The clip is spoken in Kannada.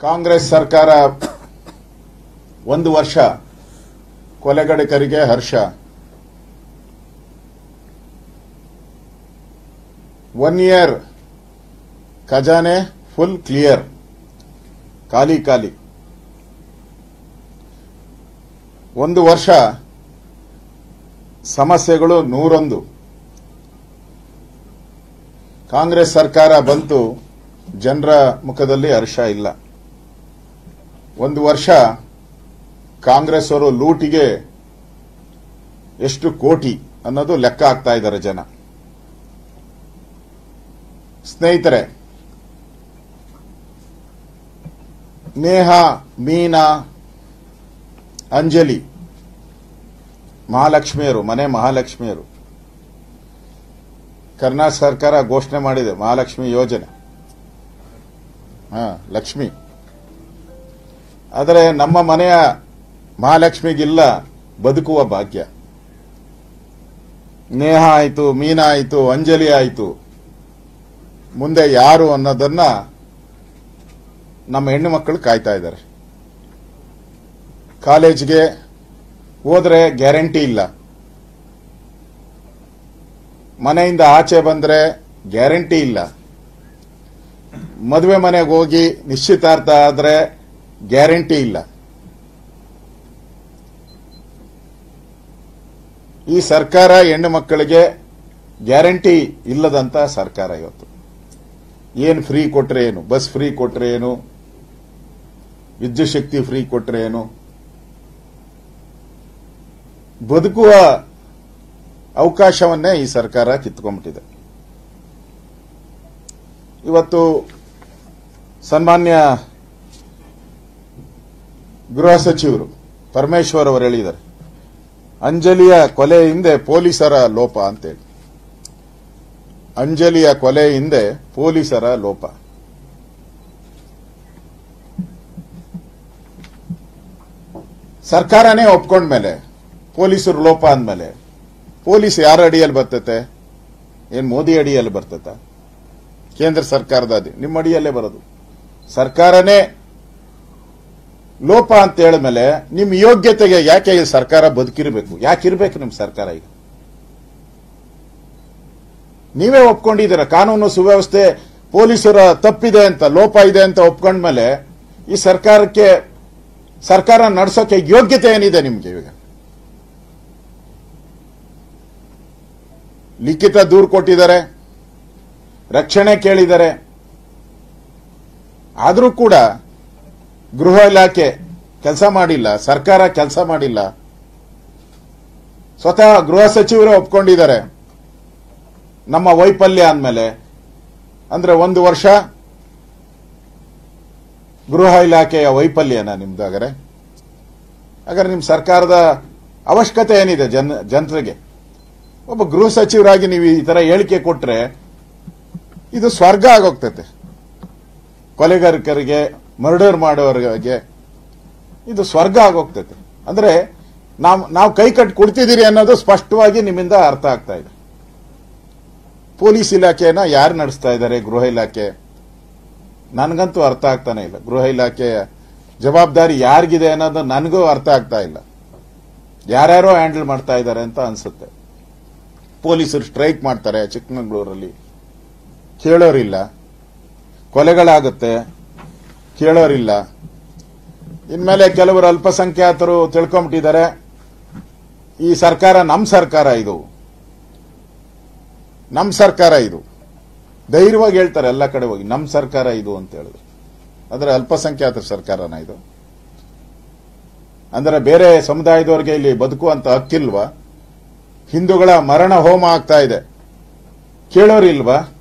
ಕಾಂಗ್ರೆಸ್ ಸರ್ಕಾರ ಒಂದು ವರ್ಷ ಕೊಲೆಗಡಕರಿಗೆ ಹರ್ಷ ಒನ್ ಇಯರ್ ಖಜಾನೆ ಫುಲ್ ಕ್ಲಿಯರ್ ಖಾಲಿ ಖಾಲಿ ಒಂದು ವರ್ಷ ಸಮಸ್ಯೆಗಳು ನೂರೊಂದು ಕಾಂಗ್ರೆಸ್ ಸರ್ಕಾರ ಬಂತು ಜನರ ಮುಖದಲ್ಲಿ ಹರ್ಷ ಇಲ್ಲ ಒಂದು ವರ್ಷ ಕಾಂಗ್ರೆಸ್ ಅವರು ಲೂಟಿಗೆ ಎಷ್ಟು ಕೋಟಿ ಅನ್ನೋದು ಲೆಕ್ಕ ಆಗ್ತಾ ಇದ್ದಾರೆ ಜನ ಸ್ನೇಹಿತರೆ ನೇಹ ಮೀನಾ ಅಂಜಲಿ ಮಹಾಲಕ್ಷ್ಮಿಯರು ಮನೆ ಮಹಾಲಕ್ಷ್ಮಿಯರು ಕರ್ನಾಟಕ ಸರ್ಕಾರ ಘೋಷಣೆ ಮಾಡಿದೆ ಮಹಾಲಕ್ಷ್ಮಿ ಯೋಜನೆ ಹಾ ಲಕ್ಷ್ಮಿ ಆದರೆ ನಮ್ಮ ಮನೆಯ ಮಹಾಲಕ್ಷ್ಮಿಗಿಲ್ಲ ಬದುಕುವ ಭಾಗ್ಯ ನೇಹ ಆಯಿತು ಮೀನಾ ಆಯಿತು ಅಂಜಲಿ ಆಯಿತು ಮುಂದೆ ಯಾರು ಅನ್ನೋದನ್ನ ನಮ್ಮ ಹೆಣ್ಣು ಮಕ್ಕಳು ಕಾಯ್ತಾ ಇದ್ದಾರೆ ಕಾಲೇಜ್ಗೆ ಹೋದ್ರೆ ಗ್ಯಾರಂಟಿ ಇಲ್ಲ ಮನೆಯಿಂದ ಆಚೆ ಬಂದ್ರೆ ಗ್ಯಾರಂಟಿ ಇಲ್ಲ ಮದುವೆ ಮನೆಗೆ ಹೋಗಿ ನಿಶ್ಚಿತಾರ್ಥ ಆದ್ರೆ ಗ್ಯಾರಂಟಿ ಇಲ್ಲ ಈ ಸರ್ಕಾರ ಹೆಣ್ಣು ಮಕ್ಕಳಿಗೆ ಗ್ಯಾರಂಟಿ ಇಲ್ಲದಂತ ಸರ್ಕಾರ ಇವತ್ತು ಏನು ಫ್ರೀ ಕೊಟ್ರೆ ಏನು ಬಸ್ ಫ್ರೀ ಕೊಟ್ರೆ ಏನು ವಿದ್ಯುತ್ ಶಕ್ತಿ ಫ್ರೀ ಕೊಟ್ರೆ ಏನು ಬದುಕುವ ಅವಕಾಶವನ್ನೇ ಈ ಸರ್ಕಾರ ಕಿತ್ಕೊಂಡ್ಬಿಟ್ಟಿದೆ ಇವತ್ತು ಸನ್ಮಾನ್ಯ ಗೃಹ ಸಚಿವರು ಪರಮೇಶ್ವರ್ ಅವರು ಹೇಳಿದ್ದಾರೆ ಅಂಜಲಿಯ ಕೊಲೆ ಹಿಂದೆ ಪೊಲೀಸರ ಲೋಪ ಅಂತೇಳಿ ಅಂಜಲಿಯ ಕೊಲೆ ಹಿಂದೆ ಪೊಲೀಸರ ಲೋಪ ಸರ್ಕಾರನೇ ಒಪ್ಕೊಂಡ್ಮೇಲೆ ಪೊಲೀಸರು ಲೋಪ ಅಂದ್ಮೇಲೆ ಪೊಲೀಸ್ ಯಾರ ಅಡಿಯಲ್ಲಿ ಬರ್ತತೆ ಏನ್ ಮೋದಿ ಅಡಿಯಲ್ಲಿ ಬರ್ತತ ಕೇಂದ್ರ ಸರ್ಕಾರದ ಅಡಿ ನಿಮ್ಮ ಅಡಿಯಲ್ಲೇ ಬರೋದು ಸರ್ಕಾರನೇ ಲೋಪ ಅಂತ ಹೇಳಿದ್ಮೇಲೆ ನಿಮ್ಮ ಯೋಗ್ಯತೆಗೆ ಯಾಕೆ ಈ ಸರ್ಕಾರ ಬದುಕಿರಬೇಕು ಯಾಕಿರ್ಬೇಕು ನಿಮ್ಮ ಸರ್ಕಾರ ಈಗ ನೀವೇ ಒಪ್ಕೊಂಡಿದ್ದೀರ ಕಾನೂನು ಸುವ್ಯವಸ್ಥೆ ಪೊಲೀಸರ ತಪ್ಪಿದೆ ಅಂತ ಲೋಪ ಇದೆ ಅಂತ ಒಪ್ಕೊಂಡ್ಮೇಲೆ ಈ ಸರ್ಕಾರಕ್ಕೆ ಸರ್ಕಾರ ನಡೆಸೋಕೆ ಯೋಗ್ಯತೆ ಏನಿದೆ ನಿಮ್ಗೆ ಈಗ ಲಿಖಿತ ದೂರು ಕೊಟ್ಟಿದ್ದಾರೆ ರಕ್ಷಣೆ ಕೇಳಿದ್ದಾರೆ ಆದರೂ ಕೂಡ ಗೃಹ ಇಲಾಖೆ ಕೆಲಸ ಮಾಡಿಲ್ಲ ಸರ್ಕಾರ ಕೆಲಸ ಮಾಡಿಲ್ಲ ಸ್ವತಃ ಗೃಹ ಸಚಿವರೇ ಒಪ್ಕೊಂಡಿದ್ದಾರೆ ನಮ್ಮ ವೈಫಲ್ಯ ಅಂದಮೇಲೆ ಅಂದ್ರೆ ಒಂದು ವರ್ಷ ಗೃಹ ಇಲಾಖೆಯ ವೈಫಲ್ಯನ ನಿಮ್ದಾಗರೆ ಹಾಗಾದ್ರೆ ನಿಮ್ಮ ಸರ್ಕಾರದ ಅವಶ್ಯಕತೆ ಏನಿದೆ ಜನ ಜನರಿಗೆ ಒಬ್ಬ ಗೃಹ ಸಚಿವರಾಗಿ ನೀವು ಈ ತರ ಹೇಳಿಕೆ ಕೊಟ್ರೆ ಇದು ಸ್ವರ್ಗ ಆಗೋಗ್ತೈತೆ ಕೊಲೆಗಾರಕರಿಗೆ ಮರ್ಡರ್ ಮಾಡೋರಿಗೆ ಇದು ಸ್ವರ್ಗ ಆಗೋಗ್ತೈತೆ ಅಂದ್ರೆ ನಾವು ನಾವು ಕೈ ಕಟ್ಟಿ ಕೊಡ್ತಿದ್ದೀರಿ ಅನ್ನೋದು ಸ್ಪಷ್ಟವಾಗಿ ನಿಮ್ಮಿಂದ ಅರ್ಥ ಆಗ್ತಾ ಇದೆ ಪೊಲೀಸ್ ಇಲಾಖೆನ ಯಾರು ನಡೆಸ್ತಾ ಇದ್ದಾರೆ ಗೃಹ ಇಲಾಖೆ ನನಗಂತೂ ಅರ್ಥ ಆಗ್ತಾನೆ ಇಲ್ಲ ಗೃಹ ಇಲಾಖೆಯ ಜವಾಬ್ದಾರಿ ಯಾರಿಗಿದೆ ಅನ್ನೋದು ನನಗೂ ಅರ್ಥ ಆಗ್ತಾ ಇಲ್ಲ ಯಾರ್ಯಾರೋ ಹ್ಯಾಂಡಲ್ ಮಾಡ್ತಾ ಇದ್ದಾರೆ ಅಂತ ಅನ್ಸುತ್ತೆ ಪೊಲೀಸರು ಸ್ಟ್ರೈಕ್ ಮಾಡ್ತಾರೆ ಚಿಕ್ಕಮಗಳೂರಲ್ಲಿ ಕೇಳೋರಿಲ್ಲ ಕೊಲೆಗಳಾಗುತ್ತೆ ಕೇಳೋರಿಲ್ಲ ಇನ್ಮೇಲೆ ಕೆಲವರು ಅಲ್ಪಸಂಖ್ಯಾತರು ತಿಳ್ಕೊಂಬಿಟ್ಟಿದ್ದಾರೆ ಈ ಸರ್ಕಾರ ನಮ್ಮ ಸರ್ಕಾರ ಇದು ನಮ್ಮ ಸರ್ಕಾರ ಇದು ಧೈರ್ಯವಾಗಿ ಹೇಳ್ತಾರೆ ಎಲ್ಲ ಕಡೆ ಹೋಗಿ ನಮ್ಮ ಸರ್ಕಾರ ಇದು ಅಂತ ಹೇಳಿದ್ರು ಅಂದ್ರೆ ಅಲ್ಪಸಂಖ್ಯಾತರ ಸರ್ಕಾರನ ಇದು ಅಂದ್ರೆ ಬೇರೆ ಸಮುದಾಯದವರಿಗೆ ಇಲ್ಲಿ ಬದುಕುವಂತ ಹಕ್ಕಿಲ್ವಾ ಹಿಂದೂಗಳ ಮರಣ ಹೋಮ ಆಗ್ತಾ ಇದೆ ಕೇಳೋರಿಲ್ವಾ